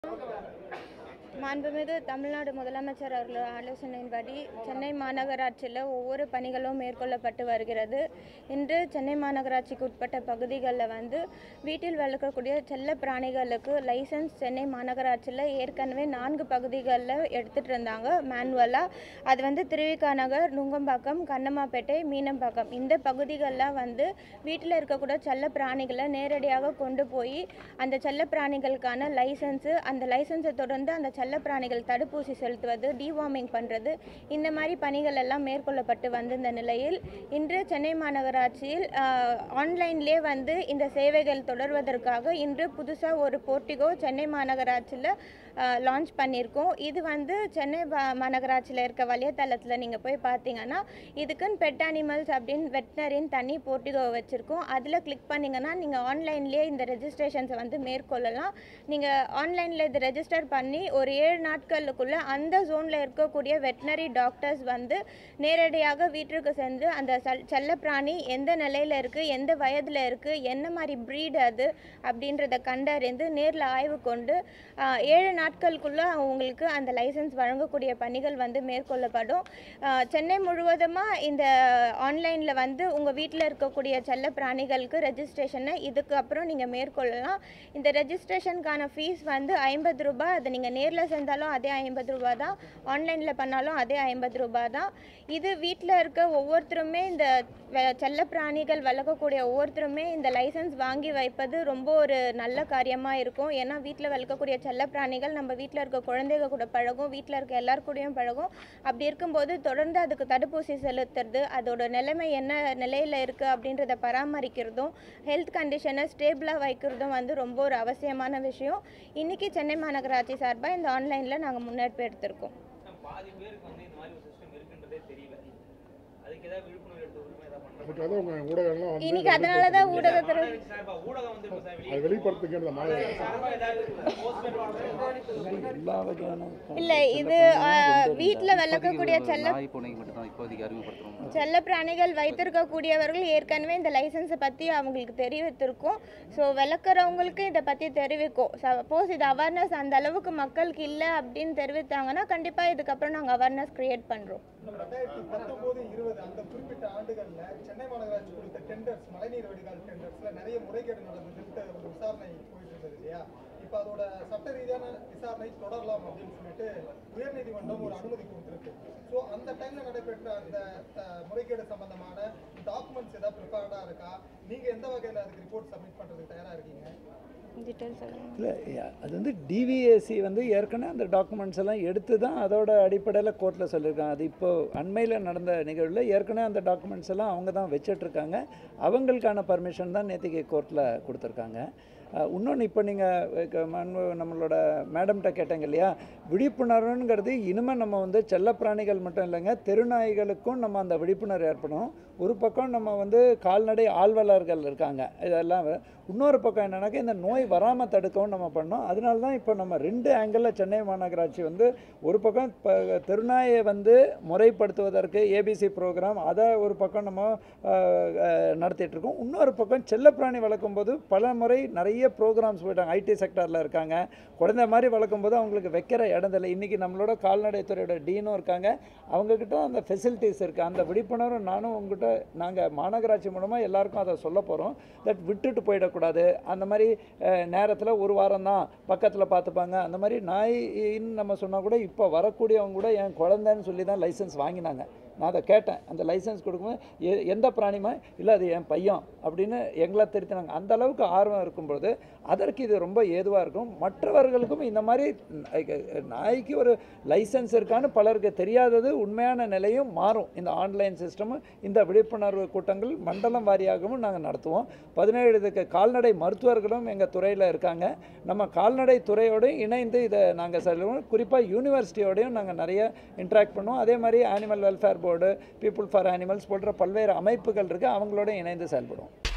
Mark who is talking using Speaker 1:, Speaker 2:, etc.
Speaker 1: மாண்புமிகு தமிழ்நாடு முதலமைச்சர் அவர்கள் ஆலோசனையின்படி சென்னை மாநகராட்சியில் ஒவ்வொரு பணிகளும் மேற்கொள்ளப்பட்டு வருகிறது இன்று சென்னை மாநகராட்சிக்கு உட்பட்ட பகுதிகளில் வந்து வீட்டில் வளர்க்கக்கூடிய செல்ல பிராணிகளுக்கு லைசன்ஸ் சென்னை மாநகராட்சியில் ஏற்கனவே நான்கு பகுதிகளில் எடுத்துகிட்டு இருந்தாங்க மேனுவலாக அது வந்து திருவிக்கா நகர் நுங்கம்பாக்கம் கண்ணம்மாப்பேட்டை மீனம்பாக்கம் இந்த பகுதிகளில் வந்து வீட்டில் இருக்கக்கூடிய செல்ல பிராணிகளை நேரடியாக கொண்டு போய் அந்த செல்ல பிராணிகளுக்கான லைசன்ஸு அந்த லைசன்ஸை தொடர்ந்து அந்த செல்ல பிராணிகள் தடுப்பூசி செலுத்துவது டிவார்மிங் பண்ணுறது இந்த மாதிரி பணிகள் எல்லாம் மேற்கொள்ளப்பட்டு வந்திருந்த நிலையில் இன்று சென்னை மாநகராட்சியில் ஆன்லைன்லேயே வந்து இந்த சேவைகள் தொடர்வதற்காக இன்று புதுசாக ஒரு போர்ட்டிகோ சென்னை மாநகராட்சியில் லான்ச் பண்ணியிருக்கோம் இது வந்து சென்னை பா- மாநகராட்சியில் இருக்க வலைத்தளத்தில் நீங்கள் போய் பார்த்தீங்கன்னா இதுக்குன்னு பெட் அனிமல்ஸ் அப்படின்னு வெட்டினரின் தனி போர்ட்டிகோ வச்சுருக்கோம் அதில் கிளிக் பண்ணிங்கன்னா நீங்கள் ஆன்லைன்லேயே இந்த ரெஜிஸ்ட்ரேஷன்ஸை வந்து மேற்கொள்ளலாம் நீங்கள் ஆன்லைனில் இது ரெஜிஸ்டர் பண்ணி ஒரு ஏழு நாட்களுக்குள்ளே அந்த ஜோனில் இருக்கக்கூடிய வெட்டினரி டாக்டர்ஸ் வந்து நேரடியாக வீட்டிற்கு சென்று அந்த செல் செல்லப்பிராணி எந்த நிலையில் இருக்குது எந்த வயதில் இருக்குது என்ன மாதிரி ப்ரீடு அது அப்படின்றத கண்டறிந்து நேரில் ஆய்வு கொண்டு ஆஹ், ஏழு நாட்களுக்குள்ளே அவங்களுக்கு அந்த லைசன்ஸ் வழங்கக்கூடிய பணிகள் வந்து மேற்கொள்ளப்படும் ஆஹ், சென்னை முழுவதுமாக இந்த ஆன்லைனில் வந்து உங்கள் வீட்டில் இருக்கக்கூடிய செல்ல பிராணிகளுக்கு ரெஜிஸ்ட்ரேஷனை இதுக்கு அப்புறம் நீங்கள் மேற்கொள்ளலாம் இந்த ரெஜிஸ்ட்ரேஷனுக்கான ஃபீஸ் வந்து ஐம்பது ரூபாய் அதை நீங்கள் நேரில் செஞ்சாலும் அதே ஐம்பது ரூபாய் தான் ஆன்லைனில் பண்ணாலும் அதே ஐம்பது ரூபாய் தான் இது வீட்டில் இருக்க ஒவ்வொருத்தருமே இந்த வெ- செல்ல பிராணிகள் வளர்க்கக்கூடிய ஒவ்வொருத்தருமே இந்த லைசன்ஸ் வாங்கி வைப்பது ரொம்ப ஒரு நல்ல காரியமாக இருக்கும் ஏன்னா வீட்டில் வளர்க்கக்கூடிய செல்ல பிராணிகள் நம்ம வீட்டில் இருக்க குழந்தைங்க கூட பழகும் வீட்டில் இருக்க எல்லார் கூடயும் பழகும் அப்படி இருக்கும்போது தொடர்ந்து அதுக்கு தடுப்பூசி செலுத்துறது அதோட நிலைமை என்ன நிலையில் இருக்குது அப்படின்றத பராமரிக்கிறதும் ஹெல்த் கண்டிஷனை ஸ்டேபிளாக வைக்கிறதும் வந்து ரொம்ப ஒரு அவசியமான விஷயம் இன்றைக்கி சென்னை மாநகராட்சி சார்பாக இந்த ஆன்லைனில் நாங்கள் முன்னெடுப்பு எடுத்திருக்கோம்
Speaker 2: பாதி பேருக்கு வந்து இந்த மாதிரி ஒரு சிஸ்டம் இருக்குன்றதே தெரியல அதுக்கு ஏதாவது விழிப்புணர்வு எடுத்து உரிமை ஏதாவது பண்றாங்க
Speaker 3: அதுக்கு தான் உங்கள் ஊடகம்லாம் வந்து
Speaker 1: இன்னைக்கு அதனால தான் ஊடகத்தில்
Speaker 2: மாநகராட்சி சார்பா ஊடகம் வந்து இப்போ சார் வெளியே
Speaker 3: அது வெளிப்படுத்துங்க இந்த மாதிரி
Speaker 2: சார்பா ஏதாவது போஸ்ட்மேன்
Speaker 4: எல்லா வகையான
Speaker 1: இல்லை இது வீட்டில் வளர்க்கக்கூடிய செல்ல
Speaker 5: நாய் பூனைக்கு மட்டும் தான் இப்போதைக்கு அறிமுகப்படுத்துறோம்
Speaker 1: செல்ல பிராணிகள் வைத்திருக்கக்கூடியவர்கள் ஏற்கனவே இந்த லைசன்ஸை பற்றி அவங்களுக்கு தெரிவித்திருக்கும் ஸோ விளக்குறவங்களுக்கு இதை பற்றி தெரிவிக்கும் சப்போஸ் இது அவேர்னஸ் அந்த அளவுக்கு மக்களுக்கு இல்லை அப்படின்னு தெரிவித்தாங்கன்னா கண்டிப்பாக இதுக்கப்புறம் நாங்கள் அவேர்னஸ் க்ரியேட் பண்ணுறோம்
Speaker 6: ரெண்டாயிரத்தி பத்தொன்பது இருபது அந்த குறிப்பிட்ட ஆண்டுகள்ல சென்னை மாநகராட்சி கொடுத்த டெண்டர்ஸ் மழைநீர் வடிகால் டெண்டர்ஸ்ல நிறைய முறைகேடு நடந்ததுன்ட்டு ஒரு விசாரணை போயிட்டு இருந்தது இல்லையா இப்ப அதோட சட்ட ரீதியான விசாரணை தொடரலாம் அப்படின்னு சொல்லிட்டு உயர்நீதிமன்றம் ஒரு அனுமதி கொடுத்திருக்கு ஸோ அந்த டைம்ல நடைபெற்ற அந்த அஹ், முறைகேடு சம்பந்தமான டாக்குமெண்ட்ஸ் ஏதாவது ப்ரிப்பேர்டா இருக்கா நீங்க எந்த வகையில அதுக்கு ரிப்போர்ட் சப்மிட் பண்றதுக்கு தயாரா இருக்கீங்க
Speaker 1: டீட்டெயில் சொல்லுங்கள்
Speaker 4: இல்லை அது வந்து டிவிஏசி வந்து ஏற்கனவே அந்த டாக்குமெண்ட்ஸ் எல்லாம் எடுத்து தான் அதோட அடிப்படையில் கோர்ட்டில் சொல்லியிருக்காங்க அது இப்போ அண்மையில் நடந்த நிகழ்வில் ஏற்கனவே அந்த டாக்குமெண்ட்ஸ் எல்லாம் அவங்க தான் வச்சிட்ருக்காங்க அவங்களுக்கான பர்மிஷன் தான் நேற்றுக்கு கோர்ட்டில் கொடுத்துருக்காங்க இன்னொன்று இப்போ நீங்கள் நம்மளோட மேடம்கிட்ட கேட்டீங்க இல்லையா விழிப்புணர்வுங்கிறது இனிமேல் நம்ம வந்து செல்லப்பிராணிகள் மட்டும் இல்லைங்க தெருநாய்களுக்கும் நம்ம அந்த விழிப்புணர்வு ஏற்படும் ஒரு பக்கம் நம்ம வந்து கால்நடை ஆள்வலர்கள் இருக்காங்க இதெல்லாம் வே- இன்னொரு பக்கம் என்னன்னாக்கா இந்த நோய் வராமல் தடுக்கவும் நம்ம பண்ணோம் அதனால தான் இப்போ நம்ம ரெண்டு ஆங்கிளில் சென்னை மாநகராட்சி வந்து ஒரு பக்கம் இப்போ தெருநாயை வந்து முறைப்படுத்துவதற்கு ஏபிசி ப்ரோக்ராம் அதை ஒரு பக்கம் நம்ம அஹ், அஹ், நடத்திட்டு இருக்கோம் இன்னொரு பக்கம் செல்லப்பிராணி வளர்க்கும் போது பல முறை நிறைய ப்ரோக்ராம்ஸ் போயிட்டாங்க ஐடி செக்டரில் இருக்காங்க குழந்தை மாதிரி வளர்க்கும் போது அவங்களுக்கு வைக்கிற இடத்துல இன்றைக்கி நம்மளோட கால்நடைத்துறையோட டீனும் இருக்காங்க அவங்கக்கிட்ட அந்த ஃபெசிலிட்டிஸ் இருக்குது அந்த விழிப்புணர்வு நானும் உங்ககிட்ட நாங்கள் மாநகராட்சி மூலமாக எல்லாருக்கும் அதை சொல்ல போகிறோம் தட் விட்டுட்டு போயிடக்கூடாது அந்த மாதிரி நேரத்தில் ஒரு வாரம் தான் பக்கத்தில் பார்த்துப்பாங்க அந்த மாதிரி நாயின்னு நம்ம சொன்னால் கூட இப்போ வரக்கூடியவங்க கூட என் குழந்தைன்னு சொல்லி தான் லைசன்ஸ் வாங்கினாங்க நான் அதை கேட்டேன் அந்த லைசன்ஸ் கொடுக்கும்போது எ எந்த பிராணிமா இல்லை அது என் பையன் அப்படின்னு எங்களை திருத்தினாங்க அந்த அளவுக்கு ஆர்வம் இருக்கும்பொழுது அதற்கு இது ரொம்ப ஏதுவாக இருக்கும் மற்றவர்களுக்கும் இந்த மாதிரி ந- நாய்க்கு ஒரு லைசன்ஸ் இருக்கான்னு பலருக்கு தெரியாதது உண்மையான நிலையும் மாறும் இந்த ஆன்லைன் சிஸ்டமும் இந்த விழிப்புணர்வு கூட்டங்கள் மண்டலம் வாரியாகவும் நாங்கள் நடத்துவோம் பதினேழு இதுக்கு கால்நடை மருத்துவர்களும் எங்கள் துறையில் இருக்காங்க நம்ம கால்நடை துறையோடையும் இணைந்து இதை நாங்கள் செல்வோம் குறிப்பாக யூனிவர்சிட்டியோடையும் நாங்கள் நிறைய இன்ட்ராக்ட் பண்ணுவோம் அதே மாதிரி animal welfare board people for animals போன்ற பல்வேறு அமைப்புகள் இருக்குது அவங்களோட இணைந்து செயல்படுவோம்